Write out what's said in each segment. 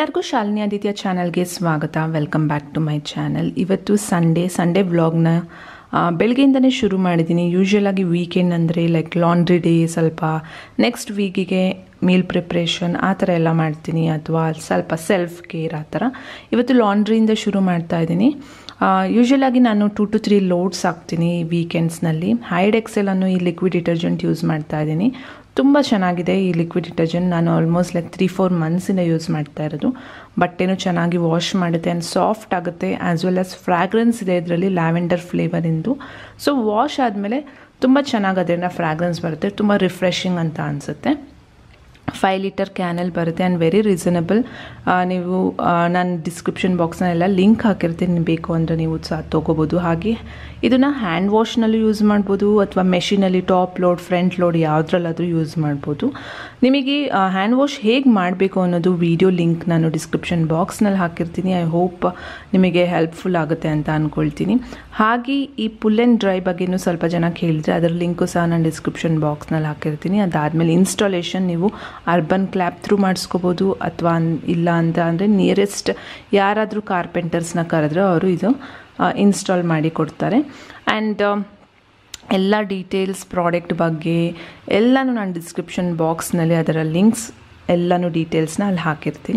ಎಲ್ಲರಿಗೂ ಶಾಲಿನಿ ಆದಿತ್ಯ ಚಾನಲ್ಗೆ ಸ್ವಾಗತ welcome back to my channel ಇವತ್ತು ಸಂಡೇ ಸಂಡೇ ವ್ಲಾಗ್ನ ಬೆಳಗ್ಗೆಯಿಂದನೇ ಶುರು ಮಾಡಿದ್ದೀನಿ ಯೂಶ್ವಲ್ ಆಗಿ ವೀಕೆಂಡ್ ಅಂದರೆ ಲೈಕ್ ಲಾಂಡ್ರಿ ಡೇ ಸ್ವಲ್ಪ ನೆಕ್ಸ್ಟ್ ವೀಕಿಗೆ ಮೀಲ್ ಪ್ರಿಪ್ರೇಷನ್ ಆ ಥರ ಎಲ್ಲ ಮಾಡ್ತೀನಿ ಅಥವಾ ಸ್ವಲ್ಪ ಸೆಲ್ಫ್ ಕೇರ್ ಆ ಥರ ಇವತ್ತು ಲಾಂಡ್ರಿಯಿಂದ ಶುರು ಮಾಡ್ತಾ ಇದ್ದೀನಿ ಯೂಶ್ವಲ್ ಆಗಿ ನಾನು ಟು ಟು ತ್ರೀ ಲೋಡ್ಸ್ ಹಾಕ್ತೀನಿ ವೀಕೆಂಡ್ಸ್ನಲ್ಲಿ ಹೈಡ್ ಎಕ್ಸೆಲನ್ನು ಈ ಲಿಕ್ವಿಡ್ ಡಿಟರ್ಜೆಂಟ್ ಯೂಸ್ ಮಾಡ್ತಾ ಇದ್ದೀನಿ ತುಂಬ ಚೆನ್ನಾಗಿದೆ ಈ ಲಿಕ್ವಿಡ್ ಡಿಟರ್ಜೆಂಟ್ ನಾನು ಆಲ್ಮೋಸ್ಟ್ ಲೈಕ್ ತ್ರೀ ಫೋರ್ ಮಂತ್ಸಿಂದ ಯೂಸ್ ಮಾಡ್ತಾ ಇರೋದು ಬಟ್ಟೆನೂ ಚೆನ್ನಾಗಿ ವಾಶ್ ಮಾಡುತ್ತೆ ಆ್ಯಂಡ್ ಸಾಫ್ಟ್ ಆಗುತ್ತೆ ಆ್ಯಸ್ ವೆಲ್ ಆಸ್ ಫ್ರಾಗ್ರೆನ್ಸ್ ಇದೆ ಇದರಲ್ಲಿ ಲ್ಯಾವೆಂಡರ್ ಫ್ಲೇವರಿಂದು ಸೊ ವಾಶ್ ಆದಮೇಲೆ ತುಂಬ ಚೆನ್ನಾಗಿ ಅದರಿಂದ ಫ್ರಾಗ್ರೆನ್ಸ್ ಬರುತ್ತೆ ತುಂಬ ರಿಫ್ರೆಶಿಂಗ್ ಅಂತ ಅನಿಸುತ್ತೆ ಫೈವ್ ಲೀಟರ್ ಕ್ಯಾನಲ್ಲಿ ಬರುತ್ತೆ ಆ್ಯಂಡ್ ವೆರಿ ರೀಸನಬಲ್ ನೀವು ನಾನು ಡಿಸ್ಕ್ರಿಪ್ಷನ್ ಬಾಕ್ಸ್ನೆಲ್ಲ ಲಿಂಕ್ ಹಾಕಿರ್ತೀನಿ ಬೇಕು ಅಂದರೆ ನೀವು ಸಹ ತೊಗೋಬೋದು ಹಾಗೆ ಇದನ್ನು ಹ್ಯಾಂಡ್ ವಾಶ್ನಲ್ಲೂ ಯೂಸ್ ಮಾಡ್ಬೋದು ಅಥವಾ ಮೆಷಿನಲ್ಲಿ ಟಾಪ್ ಲೋಡ್ ಫ್ರಂಟ್ ಲೋಡ್ ಯಾವುದ್ರಲ್ಲಾದರೂ ಯೂಸ್ ಮಾಡ್ಬೋದು ನಿಮಗೆ ಹ್ಯಾಂಡ್ ವಾಶ್ ಹೇಗೆ ಮಾಡಬೇಕು ಅನ್ನೋದು ವಿಡಿಯೋ ಲಿಂಕ್ ನಾನು ಡಿಸ್ಕ್ರಿಪ್ಷನ್ ಬಾಕ್ಸ್ನಲ್ಲಿ ಹಾಕಿರ್ತೀನಿ ಐ ಹೋಪ್ ನಿಮಗೆ ಹೆಲ್ಪ್ಫುಲ್ ಆಗುತ್ತೆ ಅಂತ ಅಂದ್ಕೊಳ್ತೀನಿ ಹಾಗೆ ಈ ಪುಲ್ ಆ್ಯಂಡ್ ಡ್ರೈ ಬಗ್ಗೆನೂ ಸ್ವಲ್ಪ ಜನ ಕೇಳಿದ್ರೆ ಅದರ ಲಿಂಕು ಸಹ ನಾನು ಡಿಸ್ಕ್ರಿಪ್ಷನ್ ಬಾಕ್ಸ್ನಲ್ಲಿ ಹಾಕಿರ್ತೀನಿ ಅದಾದಮೇಲೆ ಇನ್ಸ್ಟಾಲೇಷನ್ ನೀವು ಅರ್ಬನ್ ಕ್ಲ್ಯಾಪ್ ಥ್ರೂ ಮಾಡಿಸ್ಕೋಬೋದು ಅಥವಾ ಇಲ್ಲ ಅಂತ ಅಂದರೆ ನಿಯರೆಸ್ಟ್ ಯಾರಾದರೂ ಕಾರ್ಪೆಂಟರ್ಸ್ನ ಕರೆದ್ರೆ ಅವರು ಇದು ಇನ್ಸ್ಟಾಲ್ ಮಾಡಿ ಕೊಡ್ತಾರೆ ಆ್ಯಂಡ್ ಎಲ್ಲ ಡೀಟೇಲ್ಸ್ ಪ್ರಾಡಕ್ಟ್ ಬಗ್ಗೆ ಎಲ್ಲನೂ ನಾನು ಡಿಸ್ಕ್ರಿಪ್ಷನ್ ಬಾಕ್ಸ್ನಲ್ಲಿ ಅದರ ಲಿಂಕ್ಸ್ ಎಲ್ಲನೂ ಡೀಟೇಲ್ಸ್ನ ಅಲ್ಲಿ ಹಾಕಿರ್ತೀನಿ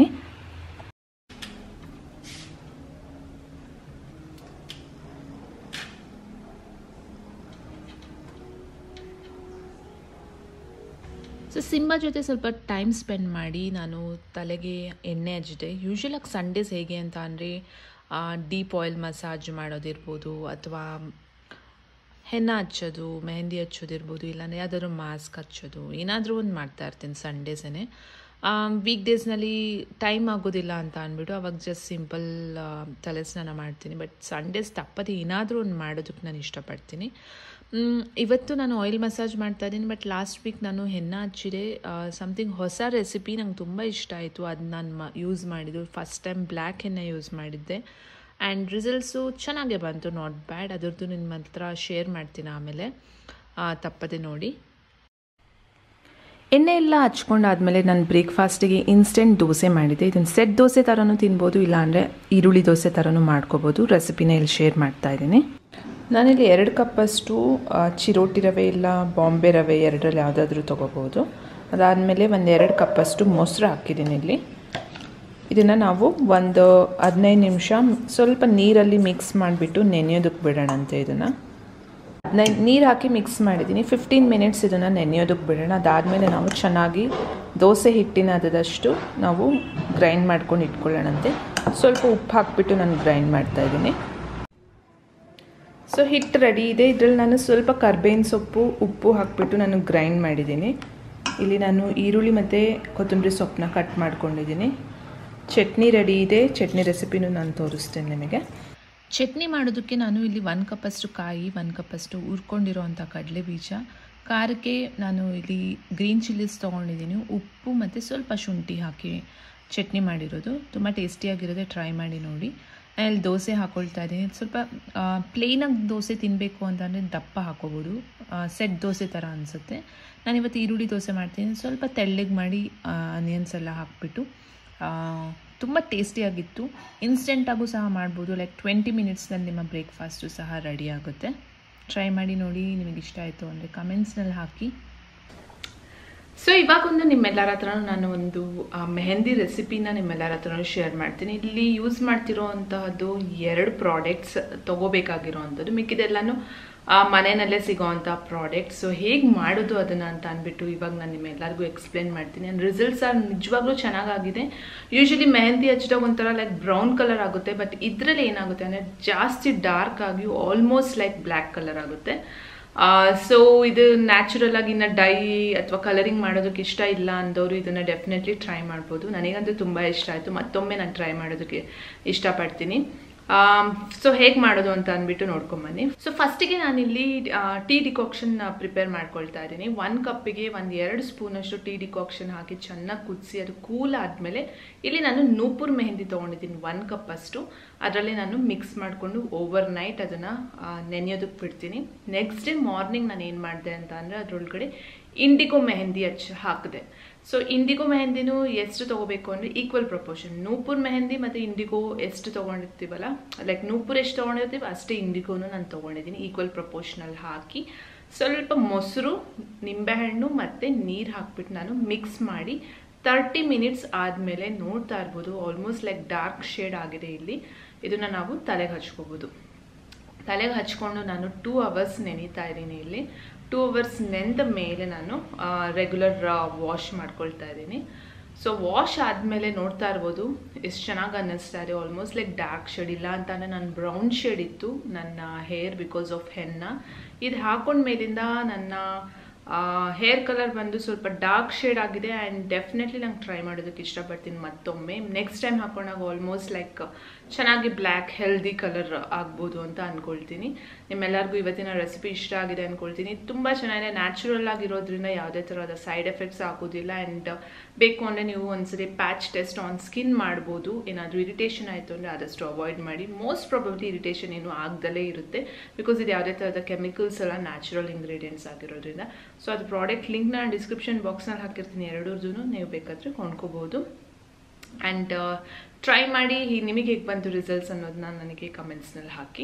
ಸೊ ಸಿಂಬಾ ಜೊತೆ ಸ್ವಲ್ಪ ಟೈಮ್ ಸ್ಪೆಂಡ್ ಮಾಡಿ ನಾನು ತಲೆಗೆ ಎಣ್ಣೆ ಹಚ್ಚಿದೆ ಯೂಶ್ವಲಾಗಿ ಸಂಡೇಸ್ ಹೇಗೆ ಅಂತ ಅಂದರೆ ಡೀಪ್ ಆಯಿಲ್ ಮಸಾಜ್ ಮಾಡೋದಿರ್ಬೋದು ಅಥವಾ ಹೆನ್ನ ಹಚ್ಚೋದು ಮೆಹಂದಿ ಹಚ್ಚೋದಿರ್ಬೋದು ಇಲ್ಲಾಂದರೆ ಯಾವ್ದಾದ್ರು ಮಾಸ್ಕ್ ಹಚ್ಚೋದು ಏನಾದರೂ ಒಂದು ಮಾಡ್ತಾ ಇರ್ತೀನಿ ಸಂಡೇಸೇ ವೀಕ್ ಡೇಸ್ನಲ್ಲಿ ಟೈಮ್ ಆಗೋದಿಲ್ಲ ಅಂತ ಅಂದ್ಬಿಟ್ಟು ಅವಾಗ ಜಸ್ಟ್ ಸಿಂಪಲ್ ತಲೆ ಸ್ನಾನ ಮಾಡ್ತೀನಿ ಬಟ್ ಸಂಡೇಸ್ ತಪ್ಪದೆ ಏನಾದರೂ ಒಂದು ಮಾಡೋದಕ್ಕೆ ನಾನು ಇಷ್ಟಪಡ್ತೀನಿ ಇವತ್ತು ನಾನು ಆಯಿಲ್ ಮಸಾಜ್ ಮಾಡ್ತಾ ಇದ್ದೀನಿ ಬಟ್ ಲಾಸ್ಟ್ ವೀಕ್ ನಾನು ಹೆನ್ನ ಹಚ್ಚಿದೆ ಸಮಥಿಂಗ್ ಹೊಸ ರೆಸಿಪಿ ನಂಗೆ ತುಂಬ ಇಷ್ಟ ಆಯಿತು ಅದು ನಾನು ಮ ಯೂಸ್ ಮಾಡಿದ್ದು first time black henna use ಮಾಡಿದ್ದೆ ಆ್ಯಂಡ್ ರಿಸಲ್ಟ್ಸು ಚೆನ್ನಾಗೇ ಬಂತು ನಾಟ್ ಬ್ಯಾಡ್ ಅದರದ್ದು ನಿಮ್ಮ ಹತ್ರ ಶೇರ್ ಮಾಡ್ತೀನಿ ಆಮೇಲೆ ತಪ್ಪದೆ ನೋಡಿ ಎಣ್ಣೆ ಎಲ್ಲ ಹಚ್ಕೊಂಡಾದ್ಮೇಲೆ ನಾನು ಬ್ರೇಕ್ಫಾಸ್ಟಿಗೆ ಇನ್ಸ್ಟೆಂಟ್ ದೋಸೆ ಮಾಡಿದ್ದೆ ಇದನ್ನು ಸೆಟ್ ದೋಸೆ ಥರನೂ ತಿನ್ಬೋದು ಇಲ್ಲಾಂದರೆ ಈರುಳ್ಳಿ ದೋಸೆ ಥರನೂ ಮಾಡ್ಕೋಬೋದು ರೆಸಿಪಿನ ಇಲ್ಲಿ ಶೇರ್ ಮಾಡ್ತಾ ಇದ್ದೀನಿ ನಾನಿಲ್ಲಿ ಎರಡು ಕಪ್ಪಷ್ಟು ಚಿರೋಟಿ ರವೆ ಇಲ್ಲ ಬಾಂಬೆ ರವೆ ಎರಡರಲ್ಲಿ ಯಾವುದಾದ್ರೂ ತೊಗೋಬೋದು ಅದಾದಮೇಲೆ ಒಂದು ಎರಡು ಕಪ್ಪಷ್ಟು ಮೊಸರು ಹಾಕಿದ್ದೀನಿ ಇಲ್ಲಿ ಇದನ್ನು ನಾವು ಒಂದು ಹದಿನೈದು ನಿಮಿಷ ಸ್ವಲ್ಪ ನೀರಲ್ಲಿ ಮಿಕ್ಸ್ ಮಾಡಿಬಿಟ್ಟು ನೆನೆಯೋದಕ್ಕೆ ಬಿಡೋಣಂತೆ ಇದನ್ನು ಹದಿನೈದು ನೀರು ಹಾಕಿ ಮಿಕ್ಸ್ ಮಾಡಿದ್ದೀನಿ ಫಿಫ್ಟೀನ್ ಮಿನಿಟ್ಸ್ ಇದನ್ನು ನೆನೆಯೋದಕ್ಕೆ ಬಿಡೋಣ ಅದಾದಮೇಲೆ ನಾವು ಚೆನ್ನಾಗಿ ದೋಸೆ ಹಿಟ್ಟಿನ ಅದಷ್ಟು ನಾವು ಗ್ರೈಂಡ್ ಮಾಡ್ಕೊಂಡು ಇಟ್ಕೊಳ್ಳೋಣಂತೆ ಸ್ವಲ್ಪ ಉಪ್ಪು ಹಾಕಿಬಿಟ್ಟು ನಾನು ಗ್ರೈಂಡ್ ಮಾಡ್ತಾಯಿದ್ದೀನಿ ಸೊ ಹಿಟ್ಟು ರೆಡಿ ಇದೆ ಇದರಲ್ಲಿ ನಾನು ಸ್ವಲ್ಪ ಕರ್ಬೇವಿನ ಸೊಪ್ಪು ಉಪ್ಪು ಹಾಕಿಬಿಟ್ಟು ನಾನು ಗ್ರೈಂಡ್ ಮಾಡಿದ್ದೀನಿ ಇಲ್ಲಿ ನಾನು ಈರುಳ್ಳಿ ಮತ್ತು ಕೊತ್ತಂಬರಿ ಸೊಪ್ಪನ್ನ ಕಟ್ ಮಾಡ್ಕೊಂಡಿದ್ದೀನಿ ಚಟ್ನಿ ರೆಡಿ ಇದೆ ಚಟ್ನಿ ರೆಸಿಪಿನೂ ನಾನು ತೋರಿಸ್ತೇನೆ ನಿಮಗೆ ಚಟ್ನಿ ಮಾಡೋದಕ್ಕೆ ನಾನು ಇಲ್ಲಿ ಒಂದು ಕಪ್ಪಷ್ಟು ಕಾಯಿ ಒಂದು ಕಪ್ಪಷ್ಟು ಹುರ್ಕೊಂಡಿರೋವಂಥ ಕಡಲೆ ಬೀಜ ಖಾರಕ್ಕೆ ನಾನು ಇಲ್ಲಿ ಗ್ರೀನ್ ಚಿಲ್ಲೀಸ್ ತೊಗೊಂಡಿದ್ದೀನಿ ಉಪ್ಪು ಮತ್ತು ಸ್ವಲ್ಪ ಶುಂಠಿ ಹಾಕಿ ಚಟ್ನಿ ಮಾಡಿರೋದು ತುಂಬ ಟೇಸ್ಟಿಯಾಗಿರೋದೆ ಟ್ರೈ ಮಾಡಿ ನೋಡಿ ನಾನು ಇಲ್ಲಿ ದೋಸೆ ಹಾಕ್ಕೊಳ್ತಾ ಇದ್ದೀನಿ ಸ್ವಲ್ಪ ಪ್ಲೇನಾಗಿ ದೋಸೆ ತಿನ್ನಬೇಕು ಅಂತಂದರೆ ದಪ್ಪ ಹಾಕೋಬೋದು ಸೆಟ್ ದೋಸೆ ಥರ ಅನಿಸುತ್ತೆ ನಾನು ಇವತ್ತು ಈರುಳ್ಳಿ ದೋಸೆ ಮಾಡ್ತೀನಿ ಸ್ವಲ್ಪ ತೆಳ್ಳಗೆ ಮಾಡಿ ಆನಿಯನ್ಸ್ ಎಲ್ಲ ಹಾಕ್ಬಿಟ್ಟು ತುಂಬ ಟೇಸ್ಟಿಯಾಗಿತ್ತು ಇನ್ಸ್ಟೆಂಟಾಗೂ ಸಹ ಮಾಡ್ಬೋದು ಲೈಕ್ ಟ್ವೆಂಟಿ ಮಿನಿಟ್ಸ್ನಲ್ಲಿ ನಿಮ್ಮ ಬ್ರೇಕ್ಫಾಸ್ಟು ಸಹ ರೆಡಿ ಆಗುತ್ತೆ ಟ್ರೈ ಮಾಡಿ ನೋಡಿ ನಿಮಗೆ ಇಷ್ಟ ಆಯಿತು ಅಂದರೆ ಕಮೆಂಟ್ಸ್ನಲ್ಲಿ ಹಾಕಿ ಸೊ ಇವಾಗೊಂದು ನಿಮ್ಮೆಲ್ಲರ ಹತ್ರ ನಾನು ಒಂದು ಮೆಹಂದಿ ರೆಸಿಪಿನ ನಿಮ್ಮೆಲ್ಲರ ಹತ್ರ ಶೇರ್ ಮಾಡ್ತೀನಿ ಇಲ್ಲಿ ಯೂಸ್ ಮಾಡ್ತಿರೋ ಅಂತಹದ್ದು ಎರಡು ಪ್ರಾಡಕ್ಟ್ಸ್ ತೊಗೋಬೇಕಾಗಿರೋ ಅಂಥದ್ದು ಮಿಕ್ಕಿದೆಲ್ಲನೂ ಮನೆಯಲ್ಲೇ ಸಿಗೋವಂಥ ಪ್ರಾಡಕ್ಟ್ ಸೊ ಹೇಗೆ ಮಾಡೋದು ಅದನ್ನು ಅಂತ ಅಂದ್ಬಿಟ್ಟು ಇವಾಗ ನಾನು ನಿಮ್ಮೆಲ್ಲರಿಗೂ ಎಕ್ಸ್ಪ್ಲೇನ್ ಮಾಡ್ತೀನಿ ಆ್ಯಂಡ್ ರಿಸಲ್ಟ್ಸ್ ಆರ್ ನಿಜವಾಗ್ಲೂ ಚೆನ್ನಾಗಾಗಿದೆ ಯೂಶಲಿ ಮೆಹಂದಿ ಹಚ್ಚಿದಾಗ ಒಂಥರ ಲೈಕ್ ಬ್ರೌನ್ ಕಲರ್ ಆಗುತ್ತೆ ಬಟ್ ಇದರಲ್ಲಿ ಏನಾಗುತ್ತೆ ಅಂದರೆ ಜಾಸ್ತಿ ಡಾರ್ಕ್ ಆಗಿ ಆಲ್ಮೋಸ್ಟ್ ಲೈಕ್ ಬ್ಲ್ಯಾಕ್ ಕಲರ್ ಆಗುತ್ತೆ ಸೊ ಇದು ನ್ಯಾಚುರಲ್ ಆಗಿ ಇನ್ನು ಡೈ ಅಥವಾ ಕಲರಿಂಗ್ ಮಾಡೋದಕ್ಕೆ ಇಷ್ಟ ಇಲ್ಲ ಅಂದವರು ಇದನ್ನು ಡೆಫಿನೆಟ್ಲಿ ಟ್ರೈ ಮಾಡ್ಬೋದು ನನಗಂತೂ ತುಂಬ ಇಷ್ಟ ಆಯಿತು ಮತ್ತೊಮ್ಮೆ ನಾನು ಟ್ರೈ ಮಾಡೋದಕ್ಕೆ ಇಷ್ಟಪಡ್ತೀನಿ ಸೊ ಹೇಗೆ ಮಾಡೋದು ಅಂತ ಅಂದ್ಬಿಟ್ಟು ನೋಡ್ಕೊಂಬನ್ನಿ ಸೊ ಫಸ್ಟಿಗೆ ನಾನಿಲ್ಲಿ ಟೀ ಡಿಕಾಕ್ಷನ್ ಪ್ರಿಪೇರ್ ಮಾಡ್ಕೊಳ್ತಾ ಇದ್ದೀನಿ ಒಂದು ಕಪ್ಪಿಗೆ ಒಂದು ಎರಡು ಸ್ಪೂನಷ್ಟು ಟೀ ಡಿಕಾಕ್ಷನ್ ಹಾಕಿ ಚೆನ್ನಾಗಿ ಕುದಿಸಿ ಅದು ಕೂಲ್ ಆದಮೇಲೆ ಇಲ್ಲಿ ನಾನು ನೂಪುರ್ ಮೆಹಂದಿ ತೊಗೊಂಡಿದ್ದೀನಿ ಒಂದು ಕಪ್ ಅಷ್ಟು ಅದರಲ್ಲಿ ನಾನು ಮಿಕ್ಸ್ ಮಾಡಿಕೊಂಡು ಓವರ್ ನೈಟ್ ಅದನ್ನು ನೆನೆಯೋದಕ್ಕೆ ಬಿಡ್ತೀನಿ ನೆಕ್ಸ್ಟ್ ಡೇ ಮಾರ್ನಿಂಗ್ ನಾನು ಏನು ಮಾಡಿದೆ ಅಂತ ಅಂದರೆ ಅದರೊಳಗಡೆ ಇಂಡಿಗೋ ಮೆಹಂದಿ ಹಚ್ಚ ಹಾಕಿದೆ ಸೊ ಇಂಡಿಗೋ ಮೆಹಂದಿನೂ ಎಷ್ಟು ತೊಗೋಬೇಕು ಅಂದರೆ ಈಕ್ವಲ್ ಪ್ರಪೋರ್ಷನ್ ನೂಪುರ್ ಮೆಹಂದಿ ಮತ್ತು ಇಂಡಿಗೋ ಎಷ್ಟು ತೊಗೊಂಡಿರ್ತೀವಲ್ಲ ಲೈಕ್ ನೂಪುರ್ ಎಷ್ಟು ತೊಗೊಂಡಿರ್ತೀವಿ ಅಷ್ಟೇ ಇಂಡಿಗೋನು ನಾನು ತೊಗೊಂಡಿದ್ದೀನಿ ಈಕ್ವಲ್ ಪ್ರಪೋರ್ಷನಲ್ ಹಾಕಿ ಸ್ವಲ್ಪ ಮೊಸರು ನಿಂಬೆಹಣ್ಣು ಮತ್ತು ನೀರು ಹಾಕ್ಬಿಟ್ಟು ನಾನು ಮಿಕ್ಸ್ ಮಾಡಿ ತರ್ಟಿ ಮಿನಿಟ್ಸ್ ಆದಮೇಲೆ ನೋಡ್ತಾ ಇರ್ಬೋದು ಆಲ್ಮೋಸ್ಟ್ ಲೈಕ್ ಡಾರ್ಕ್ ಶೇಡ್ ಆಗಿದೆ ಇಲ್ಲಿ ಇದನ್ನು ನಾವು ತಲೆಗೆ ಹಚ್ಕೋಬೋದು ತಲೆಗೆ ಹಚ್ಕೊಂಡು ನಾನು ಟೂ ಅವರ್ಸ್ ನೆನೀತಾ ಇದ್ದೀನಿ ಇಲ್ಲಿ ಟೂ ಅವರ್ಸ್ ನೆಂದ ಮೇಲೆ ನಾನು ರೆಗ್ಯುಲರ್ ವಾಶ್ ಮಾಡ್ಕೊಳ್ತಾ ಇದ್ದೀನಿ ಸೊ ವಾಶ್ ಆದಮೇಲೆ ನೋಡ್ತಾ ಇರ್ಬೋದು ಎಷ್ಟು ಚೆನ್ನಾಗಿ ಅನ್ನಿಸ್ತಾ ಇದೆ ಆಲ್ಮೋಸ್ಟ್ ಲೈಕ್ ಡಾರ್ಕ್ ಶೇಡ್ ಇಲ್ಲ ಅಂತಂದರೆ ನನ್ನ ಬ್ರೌನ್ ಶೇಡ್ ಇತ್ತು ನನ್ನ ಹೇರ್ ಬಿಕಾಸ್ ಆಫ್ ಹೆನ್ನ ಇದು ಹಾಕೊಂಡ ಮೇಲಿಂದ ನನ್ನ ಹೇರ್ ಕಲರ್ ಬಂದು ಸ್ವಲ್ಪ ಡಾರ್ಕ್ ಶೇಡ್ ಆಗಿದೆ ಆ್ಯಂಡ್ ಡೆಫಿನೆಟ್ಲಿ ನಂಗೆ ಟ್ರೈ ಮಾಡೋದಕ್ಕೆ ಇಷ್ಟಪಡ್ತೀನಿ ಮತ್ತೊಮ್ಮೆ ನೆಕ್ಸ್ಟ್ ಟೈಮ್ ಹಾಕೊಂಡಾಗ ಆಲ್ಮೋಸ್ಟ್ ಲೈಕ್ ಚೆನ್ನಾಗಿ ಬ್ಲ್ಯಾಕ್ ಹೆಲ್ದಿ ಕಲರ್ ಆಗ್ಬೋದು ಅಂತ ಅಂದ್ಕೊಳ್ತೀನಿ ನಿಮ್ಮೆಲ್ಲರಿಗೂ ಇವತ್ತಿನ ರೆಸಿಪಿ ಇಷ್ಟ ಆಗಿದೆ ಅಂದ್ಕೊಳ್ತೀನಿ ತುಂಬ ಚೆನ್ನಾಗಿದೆ ನ್ಯಾಚುರಲ್ ಆಗಿರೋದ್ರಿಂದ ಯಾವುದೇ ಥರದ ಸೈಡ್ ಎಫೆಕ್ಟ್ಸ್ ಆಗೋದಿಲ್ಲ ಆ್ಯಂಡ್ ಬೇಕು ಅಂದರೆ ನೀವು ಒಂದ್ಸರಿ ಪ್ಯಾಚ್ ಟೆಸ್ಟ್ ಆನ್ ಸ್ಕಿನ್ ಮಾಡ್ಬೋದು ಏನಾದರೂ ಇರಿಟೇಷನ್ ಆಯಿತು ಅಂದರೆ ಆದಷ್ಟು ಅವಾಯ್ಡ್ ಮಾಡಿ ಮೋಸ್ಟ್ ಪ್ರಾಬಬ್ಲಿ ಇರಿಟೇಷನ್ ಏನು ಆಗ್ದಲೇ ಇರುತ್ತೆ ಬಿಕಾಸ್ ಇದು ಯಾವುದೇ ಥರದ ಕೆಮಿಕಲ್ಸ್ ಎಲ್ಲ ನ್ಯಾಚುರಲ್ ಇಂಗ್ರೀಡಿಯೆಂಟ್ಸ್ ಆಗಿರೋದ್ರಿಂದ ಸೊ ಅದು ಪ್ರಾಡಕ್ಟ್ ಲಿಂಕ್ ನಾನು ಡಿಸ್ಕ್ರಿಪ್ಷನ್ ಬಾಕ್ಸ್ನಲ್ಲಿ ಹಾಕಿರ್ತೀನಿ ಎರಡರದ್ದು ನೀವು ಬೇಕಾದರೆ ಕೊಂಡ್ಕೋಬೋದು ಆ್ಯಂಡ್ ಟ್ರೈ ಮಾಡಿ ನಿಮಗೆ ಹೇಗೆ ಬಂತು ರಿಸಲ್ಟ್ಸ್ ಅನ್ನೋದನ್ನ ನನಗೆ ಕಮೆಂಟ್ಸ್ನಲ್ಲಿ ಹಾಕಿ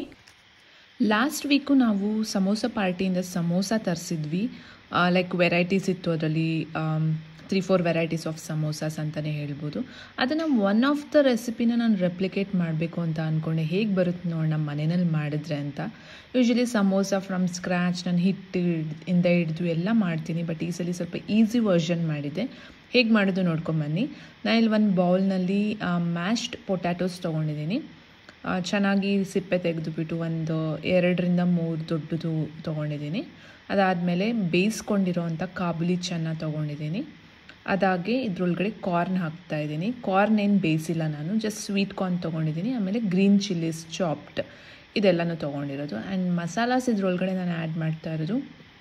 ಲಾಸ್ಟ್ ವೀಕು ನಾವು ಸಮೋಸ ಪಾರ್ಟಿಯಿಂದ ಸಮೋಸ ತರಿಸಿದ್ವಿ ಲೈಕ್ ವೆರೈಟೀಸ್ ಇತ್ತು ಅದರಲ್ಲಿ three four varieties of samosas ಅಂತಲೇ ಹೇಳ್ಬೋದು ಅದನ್ನು ಒನ್ ಆಫ್ ದ ರೆಸಿಪಿನ ನಾನು ರೆಪ್ಲಿಕೇಟ್ ಮಾಡಬೇಕು ಅಂತ ಅಂದ್ಕೊಂಡೆ ಹೇಗೆ ಬರುತ್ತೆ ನೋಡಿ ನಮ್ಮ ಮನೆಯಲ್ಲಿ ಮಾಡಿದ್ರೆ ಅಂತ ಯೂಶ್ವಲಿ ಸಮೋಸ ಫ್ರಮ್ ಸ್ಕ್ರ್ಯಾಚ್ ನಾನು ಹಿಟ್ಟು ಇಂದ ಹಿಡಿದು ಎಲ್ಲ ಮಾಡ್ತೀನಿ ಬಟ್ ಈ ಸಲ ಸ್ವಲ್ಪ ಈಸಿ ವರ್ಷನ್ ಮಾಡಿದೆ ಹೇಗೆ ಮಾಡೋದು ನೋಡ್ಕೊಂಬನ್ನಿ ನಾನು ಇಲ್ಲಿ ಒಂದು ಬೌಲ್ನಲ್ಲಿ ಮ್ಯಾಶ್ಡ್ ಪೊಟ್ಯಾಟೋಸ್ ತೊಗೊಂಡಿದ್ದೀನಿ ಚೆನ್ನಾಗಿ ಸಿಪ್ಪೆ ತೆಗೆದುಬಿಟ್ಟು ಒಂದು ಎರಡರಿಂದ ಮೂರು ದೊಡ್ಡದು ತೊಗೊಂಡಿದ್ದೀನಿ ಅದಾದಮೇಲೆ ಬೇಯಿಸ್ಕೊಂಡಿರೋವಂಥ ಕಾಬುಲಿ ಚೆನ್ನ ತೊಗೊಂಡಿದ್ದೀನಿ ಅದಾಗೆ ಇದ್ರೊಳಗಡೆ ಕಾರ್ನ್ ಹಾಕ್ತಾ ಇದ್ದೀನಿ ಕಾರ್ನ್ ಏನು ಬೇಯಿಸಿಲ್ಲ ನಾನು ಜಸ್ಟ್ ಸ್ವೀಟ್ ಕಾರ್ನ್ ತೊಗೊಂಡಿದ್ದೀನಿ ಆಮೇಲೆ ಗ್ರೀನ್ ಚಿಲ್ಲೀಸ್ ಚಾಪ್ಡ್ ಇದೆಲ್ಲನೂ ತೊಗೊಂಡಿರೋದು ಆ್ಯಂಡ್ ಮಸಾಲಾಸ್ ಇದ್ರೊಳಗಡೆ ನಾನು ಆ್ಯಡ್ ಮಾಡ್ತಾ ಇರೋದು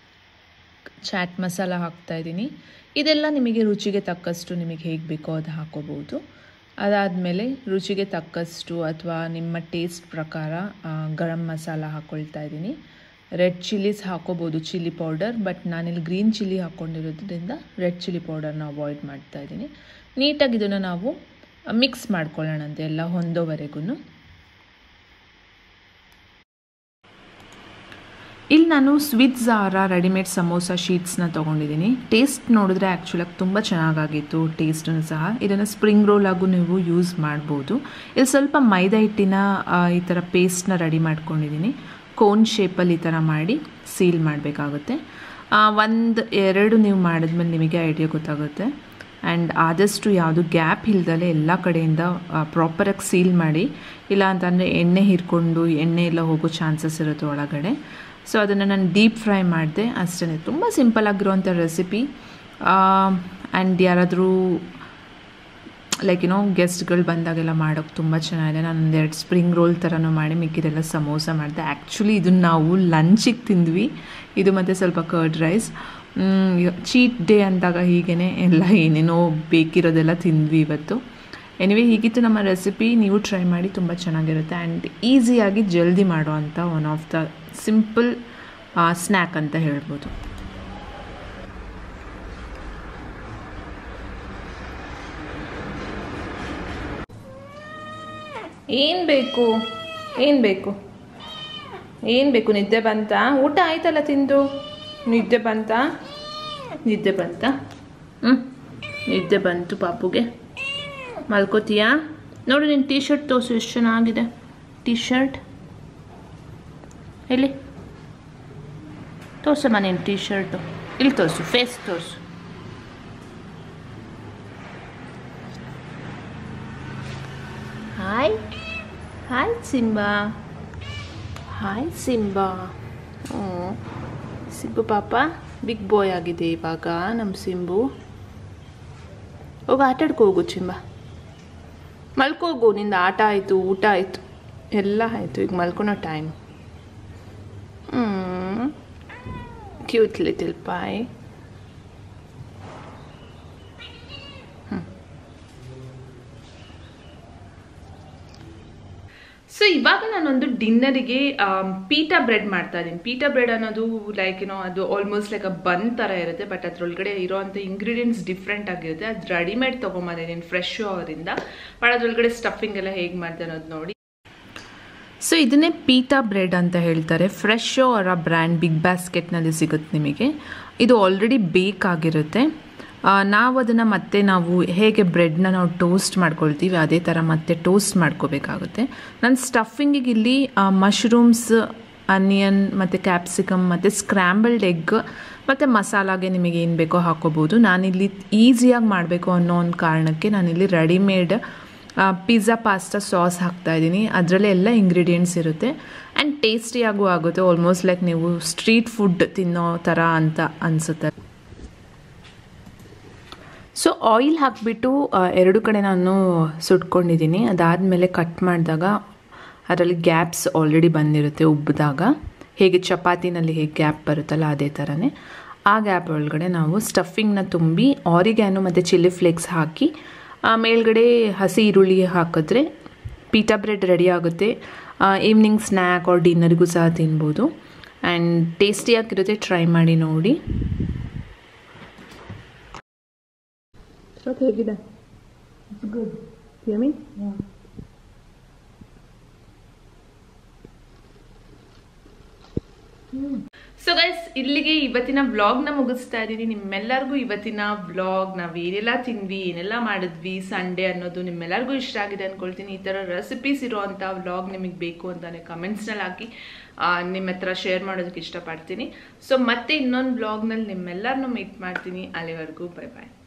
ಚಾಟ್ ಮಸಾಲ ಹಾಕ್ತಾ ಇದ್ದೀನಿ ಇದೆಲ್ಲ ನಿಮಗೆ ರುಚಿಗೆ ತಕ್ಕಷ್ಟು ನಿಮಗೆ ಹೇಗೆ ಬೇಕೋ ಅದು ಹಾಕೋಬೋದು ಅದಾದಮೇಲೆ ರುಚಿಗೆ ತಕ್ಕಷ್ಟು ಅಥವಾ ನಿಮ್ಮ ಟೇಸ್ಟ್ ಪ್ರಕಾರ ಗರಂ ಮಸಾಲ ಹಾಕ್ಕೊಳ್ತಾ ಇದ್ದೀನಿ ರೆಡ್ ಚಿಲ್ಲೀಸ್ ಹಾಕೋಬೋದು ಚಿಲ್ಲಿ ಪೌಡರ್ ಬಟ್ ನಾನಿಲ್ಲಿ ಗ್ರೀನ್ ಚಿಲ್ಲಿ ಹಾಕ್ಕೊಂಡಿರೋದ್ರಿಂದ ರೆಡ್ ಚಿಲ್ಲಿ ಪೌಡರ್ನ ಅವಾಯ್ಡ್ ಮಾಡ್ತಾ ಇದ್ದೀನಿ ನೀಟಾಗಿ ಇದನ್ನು ನಾವು ಮಿಕ್ಸ್ ಮಾಡ್ಕೊಳ್ಳೋಣಂತೆ ಎಲ್ಲ ಹೊಂದೋವರೆಗೂ ಇಲ್ಲಿ ನಾನು ಸ್ವಿತ್ ಝಾರ ರೆಡಿಮೇಡ್ ಸಮೋಸ ಶೀಟ್ಸ್ನ ತೊಗೊಂಡಿದ್ದೀನಿ ಟೇಸ್ಟ್ ನೋಡಿದ್ರೆ ಆ್ಯಕ್ಚುಲಾಗಿ ತುಂಬ ಚೆನ್ನಾಗಾಗಿತ್ತು ಟೇಸ್ಟನ್ನು ಸಹ ಇದನ್ನು ಸ್ಪ್ರಿಂಗ್ ರೋಲ್ ಆಗು ನೀವು ಯೂಸ್ ಮಾಡ್ಬೋದು ಇಲ್ಲಿ ಸ್ವಲ್ಪ ಮೈದಾ ಹಿಟ್ಟಿನ ಈ ಥರ ಪೇಸ್ಟ್ನ ರೆಡಿ ಮಾಡ್ಕೊಂಡಿದ್ದೀನಿ ಕೋನ್ ಶೇಪಲ್ಲಿ ಈ ಥರ ಮಾಡಿ ಸೀಲ್ ಮಾಡಬೇಕಾಗುತ್ತೆ ಒಂದು ಎರಡು ನೀವು ಮಾಡಿದ್ಮೇಲೆ ನಿಮಗೆ ಐಡಿಯಾ ಗೊತ್ತಾಗುತ್ತೆ ಆ್ಯಂಡ್ ಆದಷ್ಟು ಯಾವುದು ಗ್ಯಾಪ್ ಇಲ್ದಲೆ ಎಲ್ಲ ಕಡೆಯಿಂದ ಪ್ರಾಪರಾಗಿ ಸೀಲ್ ಮಾಡಿ ಇಲ್ಲ ಅಂತಂದರೆ ಎಣ್ಣೆ ಹಿರ್ಕೊಂಡು ಎಣ್ಣೆ ಎಲ್ಲ ಹೋಗೋ ಚಾನ್ಸಸ್ ಇರುತ್ತೆ ಒಳಗಡೆ ಸೊ ಅದನ್ನು ನಾನು ಡೀಪ್ ಫ್ರೈ ಮಾಡಿದೆ ಅಷ್ಟೇ ತುಂಬ ಸಿಂಪಲ್ ಆಗಿರುವಂಥ ರೆಸಿಪಿ ಆ್ಯಂಡ್ ಯಾರಾದರೂ ಲೈಕ್ ಏನೋ ಗೆಸ್ಟ್ಗಳು ಬಂದಾಗೆಲ್ಲ ಮಾಡೋಕ್ಕೆ ತುಂಬ ಚೆನ್ನಾಗಿದೆ ನಾನು ಒಂದೆರಡು ಸ್ಪ್ರಿಂಗ್ ರೋಲ್ ಥರನೂ ಮಾಡಿ ಮಿಕ್ಕಿದೆಲ್ಲ ಸಮೋಸ ಮಾಡಿದೆ ಆ್ಯಕ್ಚುಲಿ ಇದನ್ನು ನಾವು ಲಂಚಿಗೆ ತಿಂದ್ವಿ ಇದು ಮತ್ತು ಸ್ವಲ್ಪ ಕರ್ಡ್ ರೈಸ್ ಚೀಟ್ ಡೇ ಅಂದಾಗ ಹೀಗೇ ಎಲ್ಲ ಏನೇನೋ ಬೇಕಿರೋದೆಲ್ಲ ತಿಂದ್ವಿ ಇವತ್ತು ಎನಿವೇ ಹೀಗಿತ್ತು ನಮ್ಮ ರೆಸಿಪಿ ನೀವು ಟ್ರೈ ಮಾಡಿ ತುಂಬ ಚೆನ್ನಾಗಿರುತ್ತೆ ಆ್ಯಂಡ್ ಈಸಿಯಾಗಿ ಜಲ್ದಿ ಮಾಡುವಂಥ one of the simple snack ಅಂತ ಹೇಳ್ಬೋದು ಏನು ಬೇಕು ಏನು ಬೇಕು ಏನು ಬೇಕು ನಿದ್ದೆ ಬಂತ ಊಟ ಆಯ್ತಲ್ಲ ತಿಂದು ನಿದ್ದೆ ಬಂತ ನಿದ್ದೆ ಬಂತ ಹ್ಞೂ ನಿದ್ದೆ ಬಂತು ಪಾಪುಗೆ ಮಲ್ಕೋತೀಯಾ ನೋಡು ನಿನ್ನ ಟೀ ಶರ್ಟ್ ತೋರಿಸು ಎಷ್ಟು ಚೆನ್ನಾಗಿದೆ ಟೀ ಶರ್ಟ್ ಎಲ್ಲಿ ತೋರ್ಸಮ್ಮ ನೀನು ಟೀ ಶರ್ಟು ಇಲ್ಲಿ ತೋರಿಸು ಫೇಸ್ ತೋರಿಸು hi hi Simba hi Simba ಹ್ಞೂ ಸಿಂಬು ಪಾಪ ಬಿಗ್ ಬಾಯ್ ಆಗಿದೆ ಇವಾಗ ನಮ್ಮ ಸಿಂಬು ಹೋಗಿ ಆಟಾಡ್ಕೊ ಹೋಗು ಚಿಂಬ ಮಲ್ಕೋಗು ನಿಂದ ಆಟ ಆಯಿತು ಊಟ ಆಯಿತು ಎಲ್ಲ ಆಯಿತು ಈಗ ಮಲ್ಕೊಳೋ ಟೈಮ್ ಹ್ಞೂ ಕ್ಯೂಟ್ ಲಿಟಲ್ ಪಾಯ್ ಸೊ ಇವಾಗ ನಾನು ನಾನೊಂದು ಡಿನ್ನರಿಗೆ ಪೀಟಾ ಬ್ರೆಡ್ ಮಾಡ್ತಾ ಇದ್ದೀನಿ ಪೀಟಾ ಬ್ರೆಡ್ ಅನ್ನೋದು ಲೈಕ್ ಏನೋ ಅದು ಆಲ್ಮೋಸ್ಟ್ ಲೈಕ್ ಅ ಬನ್ ಥರ ಇರುತ್ತೆ ಬಟ್ ಅದ್ರೊಳಗಡೆ ಇರೋವಂಥ ಇಂಗ್ರೀಡಿಯೆಂಟ್ಸ್ ಡಿಫ್ರೆಂಟ್ ಆಗಿರುತ್ತೆ ಅದು ರೆಡಿಮೇಡ್ ತೊಗೊಂಬಂದಿದ್ದೀನಿ ಫ್ರೆಶ್ ಅವರಿಂದ ಬಟ್ ಅದ್ರೊಳಗಡೆ ಸ್ಟಫಿಂಗ್ ಎಲ್ಲ ಹೇಗೆ ಮಾಡ್ದೆ ಅನ್ನೋದು ನೋಡಿ ಸೊ ಇದನ್ನೇ ಪೀಟಾ ಬ್ರೆಡ್ ಅಂತ ಹೇಳ್ತಾರೆ ಫ್ರೆಶೋ ಅವರ ಬ್ರ್ಯಾಂಡ್ ಬಿಗ್ ಬ್ಯಾಸ್ಕೆಟ್ನಲ್ಲಿ ಸಿಗುತ್ತೆ ನಿಮಗೆ ಇದು ಆಲ್ರೆಡಿ ಬೇಕ್ ಆಗಿರುತ್ತೆ ನಾವು ಅದನ್ನು ಮತ್ತೆ ನಾವು ಹೇಗೆ ಬ್ರೆಡ್ನ ನಾವು ಟೋಸ್ಟ್ ಮಾಡ್ಕೊಳ್ತೀವಿ ಅದೇ ಥರ ಮತ್ತೆ ಟೋಸ್ಟ್ ಮಾಡ್ಕೋಬೇಕಾಗುತ್ತೆ ನನ್ನ ಸ್ಟಫಿಂಗಿಗೆ ಇಲ್ಲಿ ಮಶ್ರೂಮ್ಸ್ ಅನಿಯನ್ ಮತ್ತು ಕ್ಯಾಪ್ಸಿಕಮ್ ಮತ್ತು ಸ್ಕ್ರ್ಯಾಂಬಲ್ಡ್ ಎಗ್ ಮತ್ತು ಮಸಾಲಾಗೆ ನಿಮಗೆ ಏನು ಬೇಕೋ ಹಾಕೋಬೋದು ನಾನಿಲ್ಲಿ ಈಸಿಯಾಗಿ ಮಾಡಬೇಕು ಅನ್ನೋ ಒಂದು ಕಾರಣಕ್ಕೆ ನಾನಿಲ್ಲಿ ರೆಡಿಮೇಡ್ ಪಿಜ್ಜಾ ಪಾಸ್ತಾ ಸಾಸ್ ಹಾಕ್ತಾ ಇದ್ದೀನಿ ಅದರಲ್ಲೇ ಎಲ್ಲ ಇಂಗ್ರೀಡಿಯೆಂಟ್ಸ್ ಇರುತ್ತೆ ಆ್ಯಂಡ್ ಟೇಸ್ಟಿಯಾಗೂ ಆಗುತ್ತೆ ಆಲ್ಮೋಸ್ಟ್ ಲೈಕ್ ನೀವು ಸ್ಟ್ರೀಟ್ ಫುಡ್ ತಿನ್ನೋ ಥರ ಅಂತ ಅನಿಸುತ್ತೆ ಸೊ ಆಯಿಲ್ ಹಾಕಿಬಿಟ್ಟು ಎರಡು ಕಡೆ ನಾನು ಸುಟ್ಕೊಂಡಿದ್ದೀನಿ ಅದಾದಮೇಲೆ ಕಟ್ ಮಾಡಿದಾಗ ಅದರಲ್ಲಿ ಗ್ಯಾಪ್ಸ್ ಆಲ್ರೆಡಿ ಬಂದಿರುತ್ತೆ ಉಬ್ಬಿದಾಗ ಹೇಗೆ ಚಪಾತಿನಲ್ಲಿ ಹೇಗೆ ಗ್ಯಾಪ್ ಬರುತ್ತಲ್ಲ ಅದೇ ಥರನೇ ಆ ಗ್ಯಾಪ್ ಒಳಗಡೆ ನಾವು ಸ್ಟಫಿಂಗ್ನ ತುಂಬಿ ಆರಿಗ್ಯಾನು ಮತ್ತು ಚಿಲ್ಲಿ ಫ್ಲೇಕ್ಸ್ ಹಾಕಿ ಮೇಲ್ಗಡೆ ಹಸಿ ಈರುಳ್ಳಿ ಹಾಕಿದ್ರೆ ಪೀಟಾ ಬ್ರೆಡ್ ರೆಡಿ ಆಗುತ್ತೆ ಈವ್ನಿಂಗ್ ಸ್ನ್ಯಾಕ್ ಆರ್ ಡಿನ್ನರ್ಗೂ ಸಹ ತಿನ್ಬೋದು ಆ್ಯಂಡ್ ಟೇಸ್ಟಿಯಾಗಿರುತ್ತೆ ಟ್ರೈ ಮಾಡಿ ನೋಡಿ ಹೇಗಿದೆ ಯಮಿ ಸೊ ಗೈಸ್ ಇಲ್ಲಿಗೆ ಇವತ್ತಿನ ವ್ಲಾಗ್ನ ಮುಗಿಸ್ತಾ ಇದ್ದೀನಿ ನಿಮ್ಮೆಲ್ಲರಿಗೂ ಇವತ್ತಿನ ವ್ಲಾಗ್ ನಾವು ಏನೆಲ್ಲ ತಿಂದ್ವಿ ಏನೆಲ್ಲ ಮಾಡಿದ್ವಿ ಸಂಡೇ ಅನ್ನೋದು ನಿಮ್ಮೆಲ್ಲರಿಗೂ ಇಷ್ಟ ಆಗಿದೆ ಅಂದ್ಕೊಳ್ತೀನಿ ಈ ಥರ ರೆಸಿಪೀಸ್ ಇರೋವಂಥ ವ್ಲಾಗ್ ನಿಮಗೆ ಬೇಕು ಅಂತಾನೆ ಕಮೆಂಟ್ಸ್ನಲ್ಲಿ ಹಾಕಿ ನಿಮ್ಮ ಹತ್ರ ಶೇರ್ ಮಾಡೋದಕ್ಕೆ ಇಷ್ಟಪಡ್ತೀನಿ ಸೊ ಮತ್ತೆ ಇನ್ನೊಂದು ವ್ಲಾಗ್ನಲ್ಲಿ ನಿಮ್ಮೆಲ್ಲರನ್ನೂ ಮೀಟ್ ಮಾಡ್ತೀನಿ ಅಲ್ಲಿವರೆಗೂ ಬೈ ಬಾಯ್